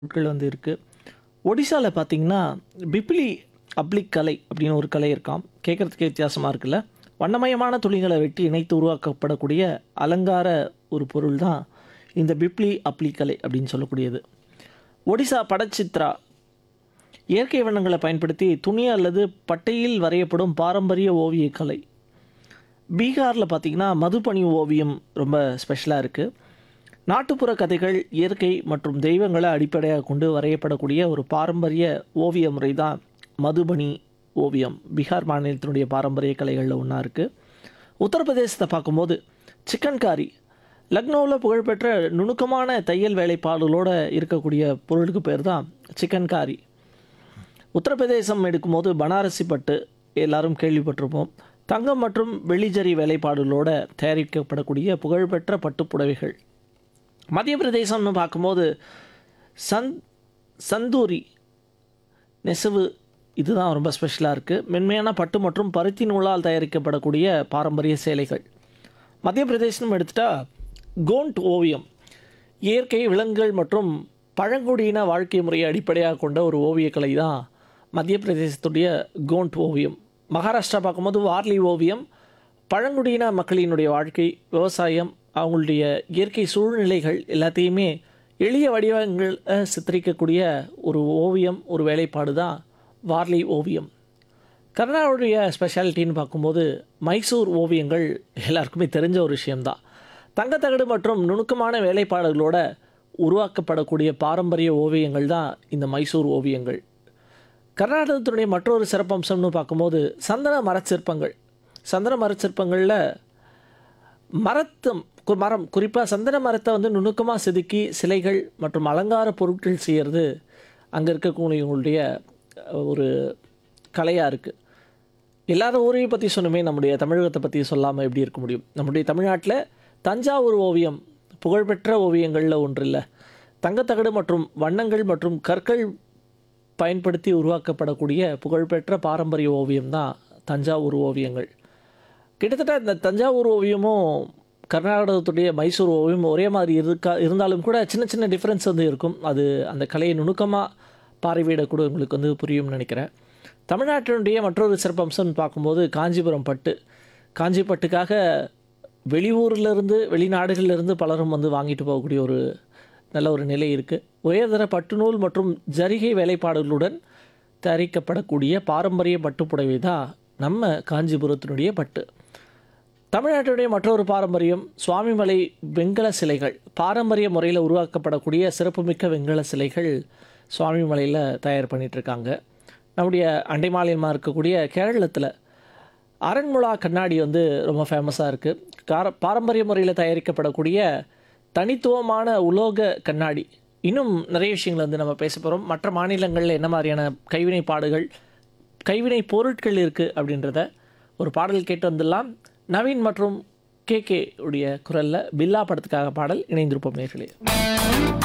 பொருட்கள் வந்து இருக்குது ஒடிசாவில் பார்த்தீங்கன்னா பிப்ளி அப்ளிக் கலை அப்படின்னு ஒரு கலை இருக்காம் கேட்குறதுக்கே வித்தியாசமாக இருக்குல்ல வண்ணமயமான துணிகளை வெட்டி இணைத்து உருவாக்கப்படக்கூடிய அலங்கார ஒரு பொருள் தான் இந்த பிப்ளி அப்ளிக் கலை அப்படின்னு சொல்லக்கூடியது ஒடிசா படச்சித்ரா இயற்கை வண்ணங்களை பயன்படுத்தி துணி அல்லது பட்டையில் வரையப்படும் பாரம்பரிய ஓவியக் கலை பீகாரில் பார்த்தீங்கன்னா மதுபனி ஓவியம் ரொம்ப ஸ்பெஷலாக இருக்குது நாட்டுப்புற கதைகள் இயற்கை மற்றும் தெய்வங்களை அடிப்படையாக கொண்டு வரையப்படக்கூடிய ஒரு பாரம்பரிய ஓவிய முறை தான் மதுபனி ஓவியம் பீகார் மாநிலத்தினுடைய பாரம்பரிய கலைகளில் ஒன்றா இருக்குது உத்தரப்பிரதேசத்தை பார்க்கும்போது சிக்கன் காரி லக்னோவில் புகழ்பெற்ற நுணுக்கமான தையல் வேலைப்பாடுகளோடு இருக்கக்கூடிய பொருளுக்கு பேர் தான் சிக்கன் காரி உத்தரப்பிரதேசம் எடுக்கும்போது பனாரசி பட்டு எல்லாரும் கேள்விப்பட்டிருப்போம் தங்கம் மற்றும் வெள்ளிஜரி வேலைப்பாடுகளோட தயாரிக்கப்படக்கூடிய புகழ்பெற்ற பட்டுப்புடவைகள் மத்திய பிரதேசம்னு பார்க்கும்போது சந்த் சந்தூரி நெசவு இதுதான் ரொம்ப ஸ்பெஷலாக இருக்குது மென்மையான பட்டு மற்றும் பருத்தி நூலால் தயாரிக்கப்படக்கூடிய பாரம்பரிய சேலைகள் மத்திய பிரதேசம் எடுத்துட்டா கோண்ட் ஓவியம் இயற்கை விலங்குகள் மற்றும் பழங்குடியின வாழ்க்கை முறையை அடிப்படையாக கொண்ட ஒரு ஓவியக்கலை தான் மத்திய பிரதேசத்துடைய கோண்ட் ஓவியம் மகாராஷ்டிரா பார்க்கும்போது வார்லி ஓவியம் பழங்குடியின மக்களினுடைய வாழ்க்கை விவசாயம் அவங்களுடைய இயற்கை சூழ்நிலைகள் எல்லாத்தையுமே எளிய வடிவங்களை சித்தரிக்கக்கூடிய ஒரு ஓவியம் ஒரு வேலைப்பாடு தான் வார்லி ஓவியம் கர்நாடகாவுடைய ஸ்பெஷாலிட்டின்னு பார்க்கும்போது மைசூர் ஓவியங்கள் எல்லாருக்குமே தெரிஞ்ச ஒரு விஷயம்தான் தங்கத்தகடு மற்றும் நுணுக்கமான வேலைப்பாடுகளோட உருவாக்கப்படக்கூடிய பாரம்பரிய ஓவியங்கள் தான் இந்த மைசூர் ஓவியங்கள் கர்நாடகத்தினுடைய மற்றொரு சிறப்பம்சம்னு பார்க்கும்போது சந்தன மரச்சிற்பங்கள் சந்தன மரச்சிற்பங்களில் மரத்தம் கு- மரம் குறிப்பாக சந்தன மரத்தை வந்து நுணுக்கமாக செதுக்கி சிலைகள் மற்றும் அலங்கார பொருட்கள் செய்கிறது அங்கே இருக்கக்கூடியவங்களுடைய அஹ், ஒரு கலையாக இருக்குது எல்லார ஊரையும் பற்றி சொன்னமே நம்முடைய தமிழகத்தை பற்றி சொல்லாமல் எப்படி இருக்க முடியும் நம்முடைய தமிழ்நாட்டில் தஞ்சாவூர் ஓவியம் புகழ்பெற்ற ஓவியங்களில் ஒன்று இல்லை தங்கத்தகடு மற்றும் வண்ணங்கள் மற்றும் கற்கள் பயன்படுத்தி உருவாக்கப்படக்கூடிய புகழ்பெற்ற பாரம்பரிய ஓவியம் தான் தஞ்சாவூர் ஓவியங்கள் கிட்டத்தட்ட இந்த தஞ்சாவூர் ஓவியமும் கர்நாடகத்துடைய மைசூர் ஓவியம் ஒரே மாதிரி இருக்கா இருந்தாலும் கூட சின்ன சின்ன டிஃப்ரென்ஸ் வந்து இருக்கும் அது அந்த கலையை நுணுக்கமாக பார்வையிடக்கூட உங்களுக்கு வந்து புரியும்னு நினைக்கிறேன் தமிழ்நாட்டினுடைய மற்றொரு சிறப்பம்சம்னு பார்க்கும்போது காஞ்சிபுரம் பட்டு காஞ்சி பட்டுக்காக வெளியூர்லேருந்து வெளிநாடுகள்லேருந்து பலரும் வந்து வாங்கிட்டு போகக்கூடிய ஒரு நல்ல ஒரு நிலை இருக்குது உயர்தர பட்டுநூல் மற்றும் ஜரிகை வேலைப்பாடுகளுடன் தயாரிக்கப்படக்கூடிய பாரம்பரிய பட்டுப்புடவை தான் நம்ம காஞ்சிபுரத்தினுடைய பட்டு தமிழ்நாட்டுடைய மற்றொரு பாரம்பரியம் சுவாமிமலை வெண்கல சிலைகள் பாரம்பரிய முறையில் உருவாக்கப்படக்கூடிய சிறப்புமிக்க வெண்கல சிலைகள் சுவாமிமலையில் தயார் பண்ணிட்டு இருக்காங்க நம்முடைய அண்டை மாநிலமாக இருக்கக்கூடிய கேரளத்தில் அரண்முளா கண்ணாடி வந்து ரொம்ப ஃபேமஸாக இருக்குது கார பாரம்பரிய முறையில் தயாரிக்கப்படக்கூடிய தனித்துவமான உலோக கண்ணாடி இன்னும் நிறைய விஷயங்கள் வந்து நம்ம பேச போகிறோம் மற்ற மாநிலங்களில் என்ன மாதிரியான கைவினை பாடுகள் கைவினை பொருட்கள் இருக்குது அப்படின்றத ஒரு பாடல் கேட்டு வந்துடலாம் நவீன் மற்றும் கே கே உடைய குரலில் பில்லா படத்துக்காக பாடல் இணைந்திருப்போம் நேர்களே